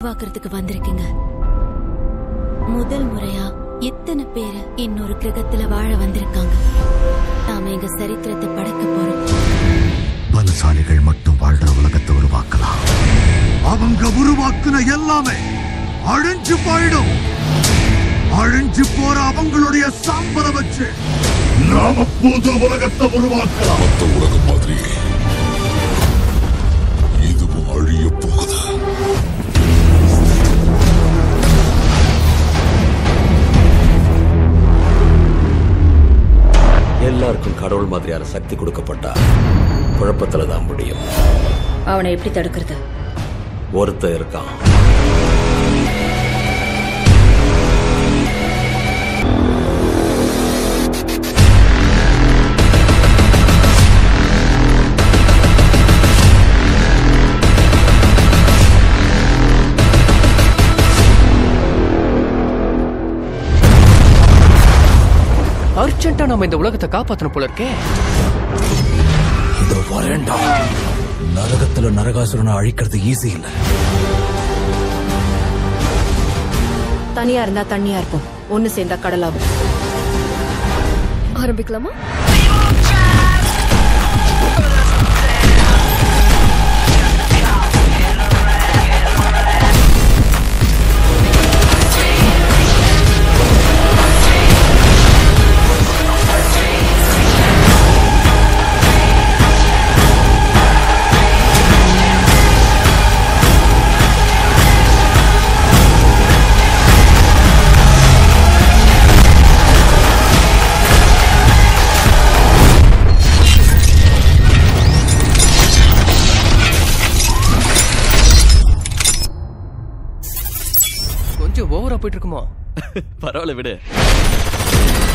உருவாக்குறதுக்கு வந்திருக்கீங்க முதல் முறையா எத்தனை பேரு இன்னொரு கிரகத்துல வாழ வந்திருக்காங்க நாம எங்க சரித்திரத்தை படைக்க போறோம் பலசாலிகள் மட்டும் வாழ்ற உலகத்தை உருவாக்கலாம் அவங்க உருவாக்குன எல்லாமே அழிஞ்சு போயிடும் அழிஞ்சு போற அவங்களுடைய சாம்பலை வச்சு நாம புது உலகத்தை உருவாக்கலாம் மத்த உலகம் மாதிரி இதுவும் அழிய போகுது எல்லாருக்கும் கடவுள் மாதிரியான சக்தி கொடுக்கப்பட்டா குழப்பத்துல தான் முடியும் அவனை எப்படி தடுக்கிறது ஒருத்தன் இருக்கான் அர்ஜென்ட்டா நம்ம இந்த உலகத்தை காப்பாத்தணும் போல இருக்கே இதோ வரேன்டா நரகத்துல நரகாசுரனை அழிக்கிறது ஈஸி இல்ல தனியா இருந்தா தண்ணியா இருக்கும் ஒண்ணு சேர்ந்தா கடலாகும் ஆரம்பிக்கலாமா கொஞ்சம் ஓவரா போயிட்டு இருக்குமோ பரவாயில்ல விடு